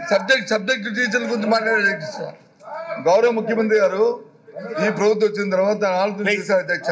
Subject subject టీచర్ల గురించి మాట్లాడే గౌరవ ముఖ్యమంత్రి గారు ఈ ప్రభుత్వం వచ్చిన తర్వాత ఆలోచన చేశారు అధ్యక్ష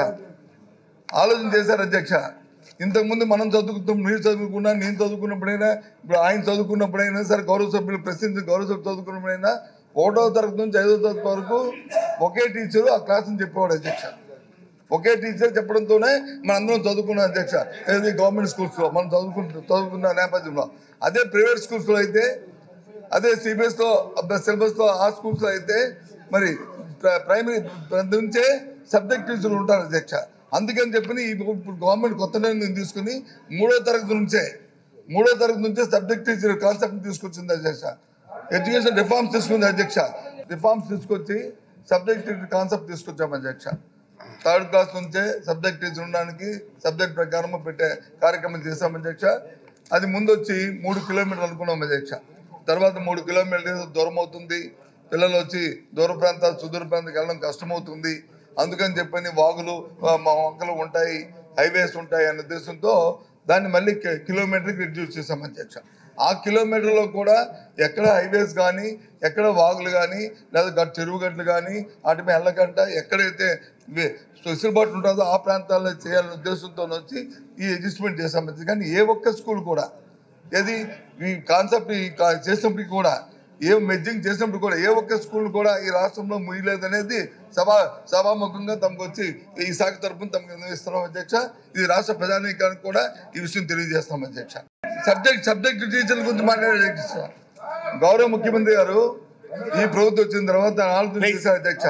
ఆలోచన చేశారు అధ్యక్ష ఇంతకుముందు మనం చదువుకున్నాం మీరు చదువుకున్నా నేను చదువుకున్నప్పుడైనా ఇప్పుడు ఆయన చదువుకున్నప్పుడైనా సరే గౌరవ సభ్యులు ప్రశ్నించి గౌరవ సభ్యులు చదువుకున్నప్పుడైనా ఒకటో తరగతి నుంచి ఐదో తరగతి వరకు ఒకే టీచరు ఆ క్లాస్ని చెప్పేవాడు అధ్యక్ష ఒకే టీచర్ చెప్పడంతోనే మనందరం చదువుకున్నాం అధ్యక్ష ఏది గవర్నమెంట్ స్కూల్స్లో మనం చదువుకుంటు చదువుకున్న నేపథ్యంలో అదే ప్రైవేట్ స్కూల్స్లో అయితే అదే సిబిఎస్లో సిలబస్లో ఆ స్కూల్స్లో అయితే మరి ప్ర- ప్రైమరీ నుంచే సబ్జెక్ట్ టీచర్లు ఉంటారు అధ్యక్ష అందుకని చెప్పి ఇప్పుడు గవర్నమెంట్ కొత్త నిర్ణయం తీసుకుని మూడో తరగతి నుంచే మూడో తరగతి నుంచే సబ్జెక్ట్ టీచర్ కాన్సెప్ట్ తీసుకొచ్చింది అధ్యక్ష ఎడ్యుకేషన్ రిఫార్మ్స్ తీసుకుంది అధ్యక్ష రిఫార్మ్స్ తీసుకొచ్చి సబ్జెక్ట్ టీచర్ కాన్సెప్ట్ తీసుకొచ్చాం అధ్యక్ష థర్డ్ క్లాస్ నుంచే సబ్జెక్ట్ టీచర్ ఉండడానికి సబ్జెక్ట్ ప్రకారం పెట్టే కార్యక్రమం చేశాం అధ్యక్ష అది ముందు వచ్చి మూడు కిలోమీటర్లు అనుకున్నాం అధ్యక్ష తర్వాత మూడు కిలోమీటర్లు దూరం అవుతుంది పిల్లలు వచ్చి దూర ప్రాంతాలు సుదూర ప్రాంతాలకు వెళ్ళడం కష్టమవుతుంది అందుకని చెప్పని వాగులు ఆ, మా వంకలు ఉంటాయి హైవేస్ ఉంటాయి అనే ఉద్దేశంతో దాన్ని మళ్ళీ కి- కిలోమీటర్కి రిడ్యూస్ చేశాం అధ్యక్ష ఆ కిలోమీటర్లో కూడా ఎక్కడ హైవేస్ కానీ ఎక్కడ వాగులు కానీ లేదా గట్ చెరువు గట్లు కానీ వాటి మీద వెళ్ళకంట ఎక్కడైతే వే- వెసులుబాటు ఉంటుందో ఆ ప్రాంతాల్లో చేయాలనే ఉద్దేశంతో వచ్చి ఈ అడ్జస్ట్మెంట్ చేశాం అధ్యక్ష. కానీ ఏ ఒక్క స్కూల్ కూడా ఏది ఈ కాన్సెప్ట్ ఈ కా- చేసినప్పటికి కూడా ఏ మెజ్జింగ్ చేసినప్పుడు కూడా ఏ ఒక్క స్కూల్ కూడా ఈ రాష్ట్రంలో ముయ్యలేదు అనేది సభా సభాముఖంగా తమకు వచ్చి ఈ శాఖ తరపున తమకు నిర్వహిస్తున్నాం అధ్యక్ష ఇది రాష్ట్ర ప్రజానీకానికి కూడా ఈ విషయం తెలియజేస్తాం అధ్యక్ష సబ్జెక్ట్ సబ్జెక్ట్ టీచర్ల గురించి మాట్లాడే అధ్యక్ష గౌరవ ముఖ్యమంత్రి గారు ఈ ప్రభుత్వం వచ్చిన తర్వాత ఆలోచన చేశారు అధ్యక్ష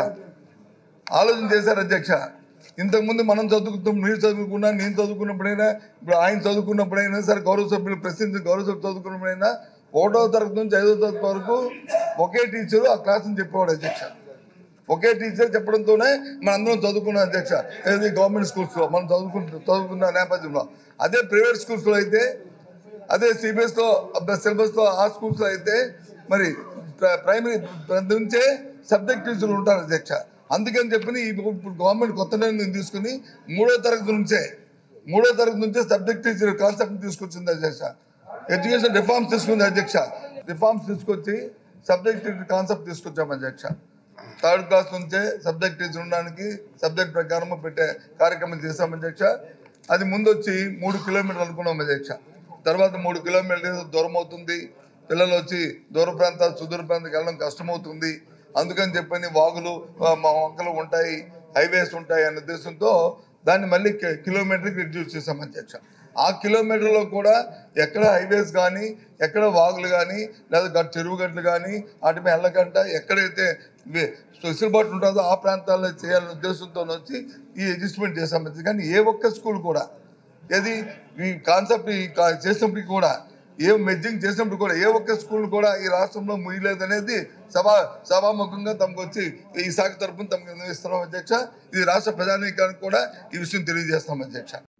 ఆలోచన చేశారు అధ్యక్ష ఇంతకుముందు మనం చదువుకున్నాం మీరు చదువుకున్నా నేను చదువుకున్నప్పుడైనా ఇప్పుడు ఆయన చదువుకున్నప్పుడైనా సరే గౌరవ సభ్యులు ప్రశ్నించి గౌరవ సభ్యులు చదువుకున్నప్పుడైనా ఒకటో తరగతి నుంచి ఐదో తరగతి వరకు ఒకే టీచరు ఆ క్లాస్ని చెప్పేవాడు అధ్యక్ష ఒకే టీచర్ చెప్పడంతోనే మనందరం చదువుకున్నాం అధ్యక్ష ఏది గవర్నమెంట్ స్కూల్స్లో మనం చదువుకుంటు చదువుకున్న నేపథ్యంలో అదే ప్రైవేట్ స్కూల్స్లో అయితే అదే సిబిఎస్లో సిలబస్లో ఆ స్కూల్స్లో అయితే మరి ప్ర- ప్రైమరీ నుంచే సబ్జెక్ట్ టీచర్లు ఉంటారు అధ్యక్ష అందుకని చెప్పి ఇప్పుడు గవర్నమెంట్ కొత్త నిర్ణయం తీసుకుని మూడో తరగతి నుంచే మూడో తరగతి నుంచే సబ్జెక్ట్ టీచర్ కాన్సెప్ట్ తీసుకొచ్చింది అధ్యక్ష ఎడ్యుకేషన్ రిఫార్మ్స్ తీసుకుంది అధ్యక్ష రిఫార్మ్స్ తీసుకొచ్చి సబ్జెక్ట్ టీచర్ కాన్సెప్ట్ తీసుకొచ్చాం అధ్యక్ష థర్డ్ క్లాస్ నుంచే సబ్జెక్ట్ టీచర్ ఉండడానికి సబ్జెక్ట్ ప్రకారం పెట్టే కార్యక్రమం చేశాం అధ్యక్ష అది ముందు వచ్చి మూడు కిలోమీటర్లు అనుకున్నాం అధ్యక్ష తర్వాత మూడు కిలోమీటర్లు దూరం అవుతుంది పిల్లలు వచ్చి దూర ప్రాంతాలు సుదూర ప్రాంతాలకు వెళ్ళడం కష్టమవుతుంది అందుకని చెప్పని వాగులు ఆ, మా వంకలు ఉంటాయి హైవేస్ ఉంటాయి అనే ఉద్దేశంతో దాన్ని మళ్ళీ కి- కిలోమీటర్కి రిడ్యూస్ చేశాం అధ్యక్ష ఆ కిలోమీటర్లో కూడా ఎక్కడ హైవేస్ కానీ ఎక్కడ వాగులు కానీ లేదా గట్ చెరువు గట్లు కానీ వాటి మీద వెళ్ళకంట ఎక్కడైతే వే- వెసులుబాటు ఉంటుందో ఆ ప్రాంతాల్లో చేయాలనే ఉద్దేశంతో వచ్చి ఈ అడ్జస్ట్మెంట్ చేశాం అధ్యక్ష. కానీ ఏ ఒక్క స్కూల్ కూడా ఏది ఈ కాన్సెప్ట్ ఈ కా- చేసినప్పటికి కూడా ఏ మెజ్జింగ్ చేసినప్పుడు కూడా ఏ ఒక్క స్కూల్ కూడా ఈ రాష్ట్రంలో ముయ్యలేదు అనేది సభా సభాముఖంగా తమకు వచ్చి ఈ శాఖ తరపున తమకు నిర్వహిస్తున్నాం అధ్యక్ష ఇది రాష్ట్ర ప్రజానీకానికి కూడా ఈ విషయం తెలియజేస్తాం అధ్యక్ష